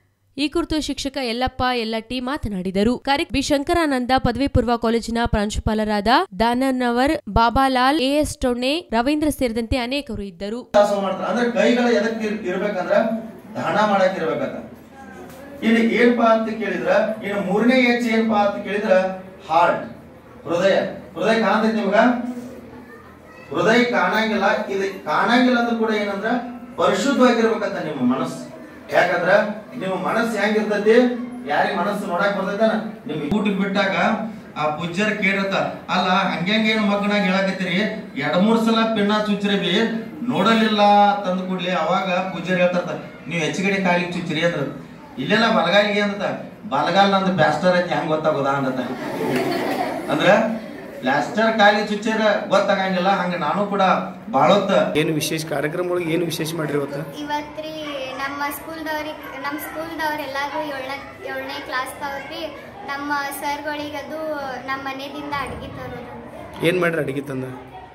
ಈ ಕುರಿತು ಶಿಕ್ಷಕ ಯಲ್ಲಪ್ಪ ಯಲ್ಲಟ್ಟಿ ಮಾತನಾಡಿದರು ಕಾರ್ಯ ಬಿ ಶಂಕರಾನಂದ ಪದವಿ ಪೂರ್ವ ಕಾಲೇಜಿನ ಪ್ರಾಂಶುಪಾಲರಾದ ದಾನನವರ್ ಬಾಬಾಲಾಲ್ ಎಎಸ್ ಟೊಣ್ಣೆ ರವೀಂದ್ರ ಸೇರಿದಂತೆ ಅನೇಕರು ಇದ್ದರು ಕೆಲಸ ಮಾಡ್ತಾರೆ ಅಂದ್ರೆ ಕೈಗಳು ಎದಕ್ಕೆ ಇರ್- ಇರ್ಬೇಕಂದ್ರ ದಾನ ಮಾಡಕ್ ಇರ್ಬೇಕಂತ ಇನ್ನು ಏನಪ್ಪಾ ಅಂತ ಕೇಳಿದ್ರ ಇನ್ನು ಮೂರನೇ ಹೆಜ್ಜೆ ಏನಪ್ಪಾ ಅಂತ ಕೇಳಿದ್ರ ಹಾರ್ಟ್ ಹೃದಯ ಹೃದಯ ಕಾಣ್ತೈತಿ ನಿಮ್ಗ ಹೃದಯ ಕಾಣಂಗಿಲ್ಲ ಇದು ಕಾಣಂಗಿಲ್ಲ ಅಂದ್ರೂ ಕೂಡ ಏನಂದ್ರ ಪರಿಶುದ್ಧವಾಗಿರ್ಬೇಕಂತ ನಿಮ್ಮ ಮನಸ್ಸು ಯಾಕಂದ್ರ ನಿಮ್ಮ ಮನಸ್ಸು ಹೆಂಗಿರ್ತೈತಿ ಯಾರಿಗ ಮನಸ್ಸು ನೋಡಕ್ ಬರ್ತೈತ ನಿಮ್ಗೆ ಊಟಕ್ಕೆ ಬಿಟ್ಟಾಗ ಆ ಪೂಜ್ಯರ ಕೇಳಿರ್ತ ಅಲ್ಲ ಹಂಗ್ಯಾಂಗೇನು ಮಗನಾಗ ಹೇಳಕತ್ತೀರಿ ಎರಡ್ ಮೂರ್ ಸಲ ಪಿನ್ನ ಚುಚ್ಚಿರಿ ಬಿ ನೋಡಲಿಲ್ಲ ತಂದು ಕೂಡ್ಲಿ ಅವಾಗ ಪೂಜ್ಯರು ಹೇಳ್ತಾರ ನೀವು ಹೆಚ್ಚುಗಡೆ ಕಾಲಿಗೆ ಚುಚ್ಚಿರಿ ಅಂದ್ರ ಇಲ್ಲೆಲ್ಲ ಬಲಗಾಲಿಗೆ ಅಂತ ಬಲಗಾಲ್ ನಂದು ಬ್ಯಾಸ್ಟರ್ ಐತಿ ಹೆಂಗ್ ಗೊತ್ತಾಗೋದ ಅಂತ ಅಂದ್ರ ಪ್ಲಾಸ್ಟರ್ ಕಾಲಿಗೆ ಚುಚ್ಚಿರ ಗೊತ್ತಾಗಂಗಿಲ್ಲ ಹಂಗ ನಾನು ಕೂಡ ಬಾಳ ಹೊತ್ತ ಏನು ವಿಶೇಷ ಕಾರ್ಯಕ್ರಮ ಒಳಗೆ ಏನು ವಿಶೇಷ ಮಾಡ್ರಿ ಇವತ್ತು ಇವತ್ತ್ರಿ ನಮ್ಮ ಸ್ಕೂಲ್ದವ್ರಿಗೆ ನಮ್ಮ ಸ್ಕೂಲ್ದವ್ರು ಎಲ್ಲರೂ ಏಳನೇ ಏಳನೇ ಕ್ಲಾಸ್ದವ್ರಿ ನಮ್ಮ ಸರ್ಗಳಿಗೆ ಅದು ನಮ್ಮ ಮನೆದಿಂದ ಅಡ್ಗೆ ತರೋದು ಏನು ಮಾಡ್ರಿ ಅಡಿಗೆ ತಂದ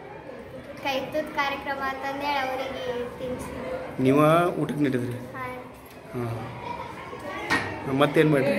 ಕೈತದ ಕಾರ್ಯಕ್ರಮ ಅಂತಂದೇಳಿ ಅವರಿಗೆ ತಿನ್ಸಿ ನೀವ ಊಟಕ್ಕೆ ನೀಡಿದ್ರಿ ಹಾಂ ಮತ್ತೇನು ಮಾಡ್ರಿ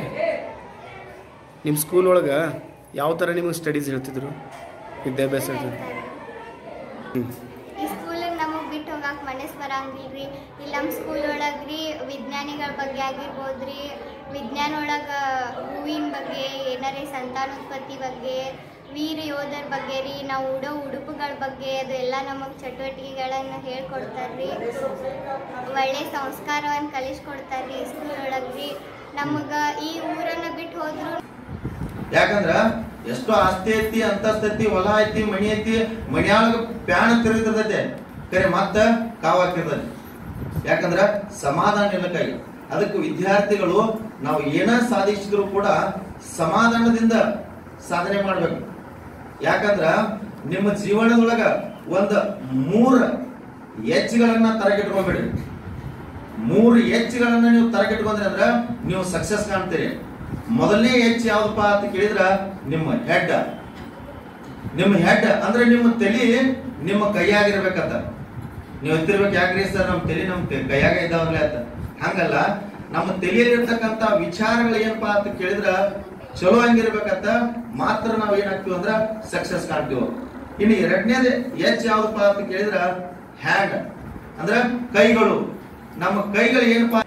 ನಿಮ್ಮ ಸ್ಕೂಲ್ ಒಳಗೆ ಯಾವ ಥರ ನಿಮಗೆ ಸ್ಟಡೀಸ್ ಹೇಳ್ತಿದ್ರು ವಿದ್ಯಾಭ್ಯಾಸ ಹೇಳ್ತಿದ್ರು ಹ್ಞೂ ಈ ಸ್ಕೂಲಿಗೆ ನಮಗೆ ಬಿಟ್ಟು ಹೋಗಕ್ಕೆ ಮನಸ್ಸು ಬರಂಗಿಲ್ರಿ ಇಲ್ಲಿ ನಮ್ಮ ಸ್ಕೂಲ್ ಒಳಗ್ರಿ ವಿಜ್ಞಾನಿಗಳ ಬಗ್ಗೆ ಆಗಿರ್ಬೋದ್ರಿ ವಿಜ್ಞಾನ ಒಳಗೆ ಹೂವಿನ ಬಗ್ಗೆ ಏನಾರೇ ಸಂತಾನೋತ್ಪತ್ತಿ ಬಗ್ಗೆ ವೀರ ಯೋಧರ ಬಗ್ಗೆ ರೀ ನಾವು ಉಡೋ ಉಡುಪುಗಳ ಬಗ್ಗೆ ಅದು ಎಲ್ಲ ನಮಗೆ ಚಟುವಟಿಕೆಗಳನ್ನು ಹೇಳ್ಕೊಡ್ತಾರ್ರಿ ಒಳ್ಳೆ ಸಂಸ್ಕಾರವನ್ನು ಕಲಿಸ್ಕೊಡ್ತಾರ್ರಿ ಸ್ಕೂಲ್ ಒಳಗ್ರಿ ನಮಗೆ ಈ ಊರನ್ನು ಬಿಟ್ಟು ಹೋದ್ರು ಯಾಕಂದ್ರ ಎಷ್ಟೋ ಆಸ್ತಿ ಐತಿ ಅಂತಸ್ತ್ ಐತಿ ಹೊಲ ಐತಿ ಮಣಿ ಐತಿ ಮನ್ಯಾಗ ಪ್ಯಾಣ ತಿರುಗಿರ್ತೈತೆ ಕರೆ ಮತ್ತ ಕಾವಾಕಿರ್ತೈತಿ ಯಾಕಂದ್ರ ಸಮಾಧಾನ ಇಲ್ಲಕ್ಕಾಗಿ ಅದಕ್ಕೆ ವಿದ್ಯಾರ್ಥಿಗಳು ನಾವು ಏನ ಸಾಧಿಸಿದ್ರು ಕೂಡ ಸಮಾಧಾನದಿಂದ ಸಾಧನೆ ಮಾಡ್ಬೇಕು ಯಾಕಂದ್ರ ನಿಮ್ಮ ಜೀವನದೊಳಗ ಒಂದ್ ಮೂರ್ ಎಚ್ಗಳನ್ನ ತರಗಿಟ್ಕೊಂಡ್ಬಿಡಿ ಮೂರು ಎಚ್ಗಳನ್ನ ನೀವು ತರಗಿಟ್ಕೊಂಡ್ರಿ ಅಂದ್ರ ನೀವು ಸಕ್ಸಸ್ ಕಾಣ್ತೀರಿ ಮೊದಲನೇ ಎಚ್ ಯಾವ್ದಪ್ಪ ಅಂತ ಕೇಳಿದ್ರ ನಿಮ್ಮ ಹೆಡ್ ನಿಮ್ಮ ಹೆಡ್ ಅಂದ್ರೆ ನಿಮ್ಮ ತಲಿ ನಿಮ್ಮ ಕೈಯಾಗಿರ್ಬೇಕಂತ ನೀವು ಎತ್ತಿರ್ಬೇಕು ಯಾಕ್ರಿ ಸರ್ ನಮ್ಮ ತಲೆ ನಮ್ಮ ತೆ- ಕೈಯಾಗ ಇದ್ದಾವಲ್ಲ ಅಂತ ಹಂಗಲ್ಲ ನಮ್ಮ ತಲೆಯಲ್ಲಿರ್ತಕ್ಕಂತ ವಿಚಾರಗಳು ಏನಪ್ಪಾ ಅಂತ ಕೇಳಿದ್ರ ಚಲೋ ಹಂಗಿರ್ಬೇಕಂತ ಮಾತ್ರ ನಾವ್ ಏನಾಗ್ತೀವಿ ಅಂದ್ರ ಸಕ್ಸಸ್ ಕಾಣ್ತೀವಿ ಇನ್ನು ಎರಡನೇದು ಎಚ್ ಯಾವ್ದಪ್ಪ ಅಂತ ಕೇಳಿದ್ರ ಹ್ಯಾಂಡ್ ಅಂದ್ರ ಕೈಗಳು ನಮ್ಮ ಕೈಗಳು ಏನಪ್ಪಾ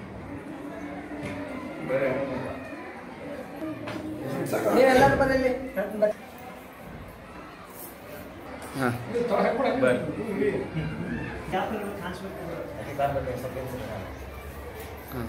ನೀವೆಲ್ಲರೂ ಬರಲಿ ಹಾಂ ಹಾಂ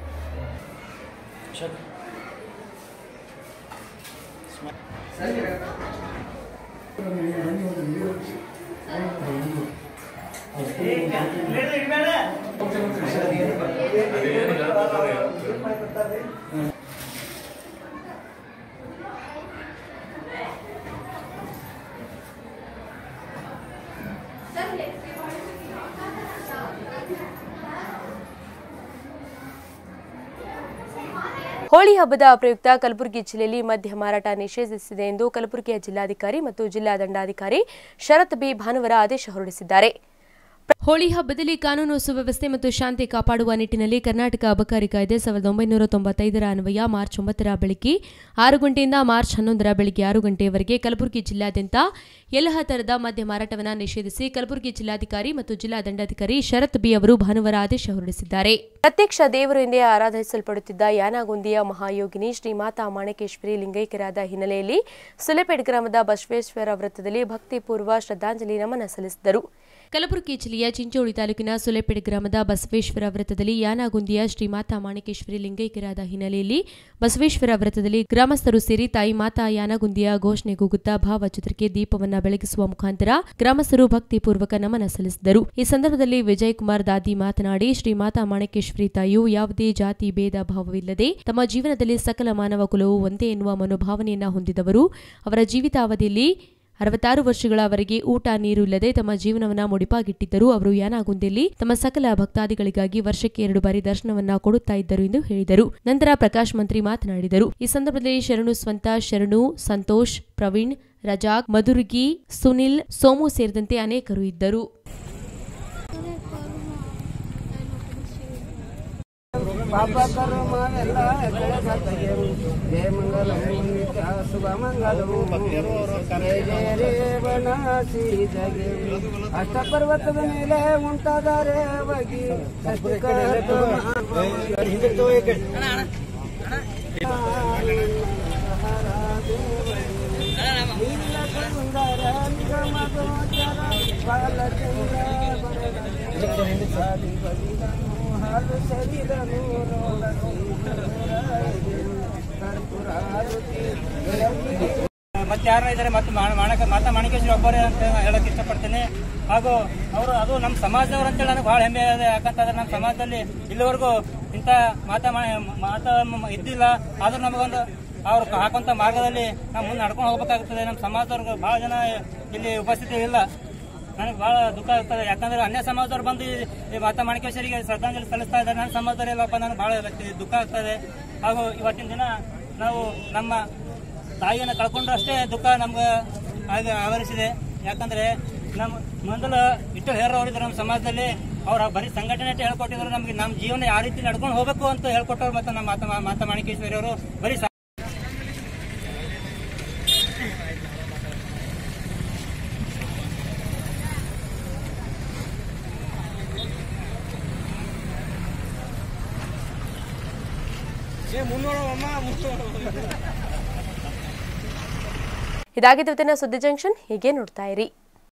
ಹೋಳಿ ಹಬ್ಬದ ಪ್ರಯುಕ್ತ ಕಲಬುರಗಿ ಜಿಲ್ಲೆಯಲ್ಲಿ ಮದ್ಯ ಮಾರಾಟ ನಿಷೇಧಿಸಿದೆ ಎಂದು ಕಲಬುರಗಿಯ ಜಿಲ್ಲಾಧಿಕಾರಿ ಮತ್ತು ಜಿಲ್ಲಾ ದಂಡಾಧಿಕಾರಿ ಶರತ್ ಬಿ ಭಾನುವಾರ ಆದೇಶ ಹೊರಡಿಸಿದ್ದಾರೆ ಹೋಳಿ ಹಬ್ಬದಲ್ಲಿ ಕಾನೂನು ಸುವ್ಯವಸ್ಥೆ ಮತ್ತು ಶಾಂತಿ ಕಾಪಾಡುವ ನಿಟ್ಟಿನಲ್ಲಿ ಕರ್ನಾಟಕ ಅಬಕಾರಿ ಕಾಯ್ದೆ ಸಾವಿರದ ಒಂಬೈನೂರ ತೊಂಬತ್ತೈದರ ಅನ್ವಯ ಮಾರ್ಚ್ ಒಂಬತ್ತರ ಬೆಳಗ್ಗೆ ಆರು ಗಂಟೆಯಿಂದ ಮಾರ್ಚ್ ಹನ್ನೊಂದರ ಬೆಳಗ್ಗೆ ಆರು ಗಂಟೆಯವರೆಗೆ ಕಲಬುರಗಿ ಜಿಲ್ಲಾದ್ಯಂತ ಎಲ್ಲ ಥರದ ಮದ್ಯ ಮಾರಾಟವನ್ನು ನಿಷೇಧಿಸಿ ಕಲಬುರಗಿ ಜಿಲ್ಲಾಧಿಕಾರಿ ಮತ್ತು ಜಿಲ್ಲಾ ದಂಡಾಧಿಕಾರಿ ಶರತ್ ಬಿ ಅವರು ಭಾನುವಾರ ಆದೇಶ ಹೊರಡಿಸಿದ್ದಾರೆ ಪ್ರತ್ಯಕ್ಷ ದೇವರು ಎಂದೇ ಆರಾಧಿಸಲ್ಪಡುತ್ತಿದ್ದ ಯಾನಗುಂದಿಯ ಮಹಾಯೋಗಿನಿ ಶ್ರೀಮಾತಾ ಮಾಣಕೇಶ್ವರಿ ಲಿಂಗೈಕ್ಯರಾದ ಹಿನ್ನೆಲೆಯಲ್ಲಿ ಸುಲೆಪೇಟ್ ಗ್ರಾಮದ ಬಸವೇಶ್ವರ ವೃತ್ತದಲ್ಲಿ ಭಕ್ತಿಪೂರ್ವ ಶ್ರದ್ಧಾಂಜಲಿ ನಮನ ಸಲ್ಲಿಸಿದರು ಕಲಬುರಗಿ ಜಿಲ್ಲೆಯ ಚಿಂಚೋಳಿ ತಾಲೂಕಿನ ಸುಲೆಪೇಡ್ ಗ್ರಾಮದ ಬಸವೇಶ್ವರ ವೃತ್ತದಲ್ಲಿ ಯಾನಾಗುಂದಿಯ ಶ್ರೀ ಮಾತಾ ಮಾಣಿಕೇಶ್ವರಿ ಲಿಂಗೈಕ್ಯರಾದ ಹಿನ್ನೆಲೆಯಲ್ಲಿ ಬಸವೇಶ್ವರ ವೃತ್ತದಲ್ಲಿ ಗ್ರಾಮಸ್ಥರು ಸೇರಿ ತಾಯಿ ಮಾತಾ ಯಾನಗುಂದಿಯ ಘೋಷಣೆ ಕೂಗುತ್ತಾ ಭಾವಚಿತ್ರಕ್ಕೆ ದೀಪವನ್ನ ಬೆಳಗಿಸುವ ಮುಖಾಂತರ ಗ್ರಾಮಸ್ಥರು ಭಕ್ತಿಪೂರ್ವಕ ನಮನ ಸಲ್ಲಿಸಿದರು ಈ ಸಂದರ್ಭದಲ್ಲಿ ವಿಜಯ್ ಕುಮಾರ್ ದಾದಿ ಮಾತನಾಡಿ ಶ್ರೀ ಮಾತಾ ಮಾಣಿಕೇಶ್ವರಿ ತಾಯಿಯು ಯಾವುದೇ ಜಾತಿ ಭೇದ ಭಾವವಿಲ್ಲದೆ ತಮ್ಮ ಜೀವನದಲ್ಲಿ ಸಕಲ ಮಾನವ ಕುಲವು ಒಂದೇ ಎನ್ನುವ ಮನೋಭಾವನೆಯನ್ನ ಹೊಂದಿದವರು ಅವರ ಜೀವಿತಾವಧಿಯಲ್ಲಿ ಅರವತ್ತಾರು ವರ್ಷಗಳವರೆಗೆ ಊಟ ನೀರು ಇಲ್ಲದೆ ತಮ್ಮ ಜೀವನವನ್ನ ಮುಡಿಪಾಗಿಟ್ಟಿದ್ದರು ಅವರು ಯಾನಾಗುಂದಿಯಲ್ಲಿ ತಮ್ಮ ಸಕಲ ಭಕ್ತಾದಿಗಳಿಗಾಗಿ ವರ್ಷಕ್ಕೆ ಎರಡು ಬಾರಿ ದರ್ಶನವನ್ನ ಕೊಡುತ್ತಾ ಇದ್ದರು ಎಂದು ಹೇಳಿದರು ನಂತರ ಪ್ರಕಾಶ್ ಮಂತ್ರಿ ಮಾತನಾಡಿದರು ಈ ಸಂದರ್ಭದಲ್ಲಿ ಶರಣು ಸ್ವಂತ ಶರಣು ಸಂತೋಷ್ ಪ್ರವೀಣ್ ರಜಾಕ್ ಮಧುರ್ಗಿ ಸುನಿಲ್ ಸೋಮು ಸೇರಿದಂತೆ ಅನೇಕರು ಇದ್ದರು ಪಾಪ ಕರ್ಮವೆಲ್ಲ ತೆಗೆದು ಜಯ ಮಂಗಲ ನಿತ್ಯ ಶುಭ ಮಂಗಲವು ಜಯ ಜಯ ರೇವಣಾಸಿ ಜಗೆ ಅಷ್ಟ ಪರ್ವತದ ಮೇಲೆ ಉಂಟಾದ ರೇವಗಿ ಸುಂದರ ನಿಗಮ ಗೋಚರ ಬಾಲಚಂದ್ರ ಹಾಲು ಶರೀರನು ನೋಡಲು ಕರ್ಪುರಾರುತಿ ಮತ್ತೆ ಯಾರು ಇದ್ದಾರೆ ಮತ್ತೆ ಮಾ- ಮಾಣಕ ಮಾತಾ ಮಾಣಿಕೇಶ್ವರಿ ಒಬ್ಬರೇ ಅಂತ ನಾನು ಹೇಳಕ್ ಇಷ್ಟಪಡ್ತೀನಿ ಹಾಗೂ ಅವರು ಅದು ನಮ್ಮ ಸಮಾಜದವ್ರು ಅಂತೇಳಿ ನನಗೆ ಬಹಳ ಹೆಮ್ಮೆ ಇದೆ ಯಾಕಂತಂದ್ರೆ ನಮ್ಮ ಸಮಾಜದಲ್ಲಿ ಇಲ್ಲಿವರೆಗೂ ಇಂಥ ಮಾತಾ ಮಾ- ಮಾತಾ ಮ- ಇದ್ದಿಲ್ಲ ಆದ್ರೂ ನಮಗೊಂದು ಅವ್ರು ಹಾಕುವಂತ ಮಾರ್ಗದಲ್ಲಿ ನಾವು ಮುಂದೆ ನಡ್ಕೊಂಡು ಹೋಗ್ಬೇಕಾಗ್ತದೆ ನಮ್ಮ ಸಮಾಜದವ್ರಿಗೆ ಬಹಳ ಜನ ಇಲ್ಲಿ ಉಪಸ್ಥಿತಿ ಇಲ್ಲ ನನಗೆ ಬಹಳ ದುಃಖ ಆಗ್ತದೆ ಯಾಕಂದ್ರೆ ಅನ್ಯ ಸಮಾಜದವ್ರು ಬಂದು ಈ- ಈ ಮಾತಾ ಮಾಣಿಕೇಶ್ವರಿಗೆ ಶ್ರದ್ಧಾಂಜಲಿ ಸಲ್ಲಿಸ್ತಾ ಇದ್ದಾರೆ ನನ್ನ ಸಮಾಜದವ್ರು ಇಲ್ಲಪ್ಪ ನನಗೆ ಬಹಳ ದುಃಖ ಆಗ್ತದೆ ಹಾಗೂ ಇವತ್ತಿನ ದಿನ ನಾವು ನಮ್ಮ ತಾಯಿಯನ್ನು ಕಳ್ಕೊಂಡ್ರು ಅಷ್ಟೇ ದುಃಖ ನಮ್ಗೆ ಆಗ ಆವರಿಸಿದೆ ಯಾಕಂದ್ರೆ ನಮ್ಮ ಮೊದಲು ಇಟ್ಟು ಹೇರೋರಿದ್ರು ನಮ್ಮ ಸಮಾಜದಲ್ಲಿ ಅವ್ರ ಬರೀ ಸಂಘಟನೆ ಅಷ್ಟೇ ಹೇಳ್ಕೊಟ್ಟಿದ್ರು ನಮ್ಗೆ ನಮ್ಮ ಜೀವನ ಯಾವ ರೀತಿ ನಡ್ಕೊಂಡು ಹೋಗ್ಬೇಕು ಅಂತ ಹೇಳ್ಕೊಟ್ಟವ್ರು ಮತ್ತೆ ನಮ್ಮ ಮಾತಾ ಮಾತಾ ಮಾಣಿಕೇಶ್ವರಿ ಅವರು ಬರೀ ಸ- ಇದಾಗಿದ್ದು ಇವತ್ತಿನ ಸುದ್ದಿ ಜಂಕ್ಷನ್ ಹೀಗೆ ನೋಡ್ತಾ ಇರಿ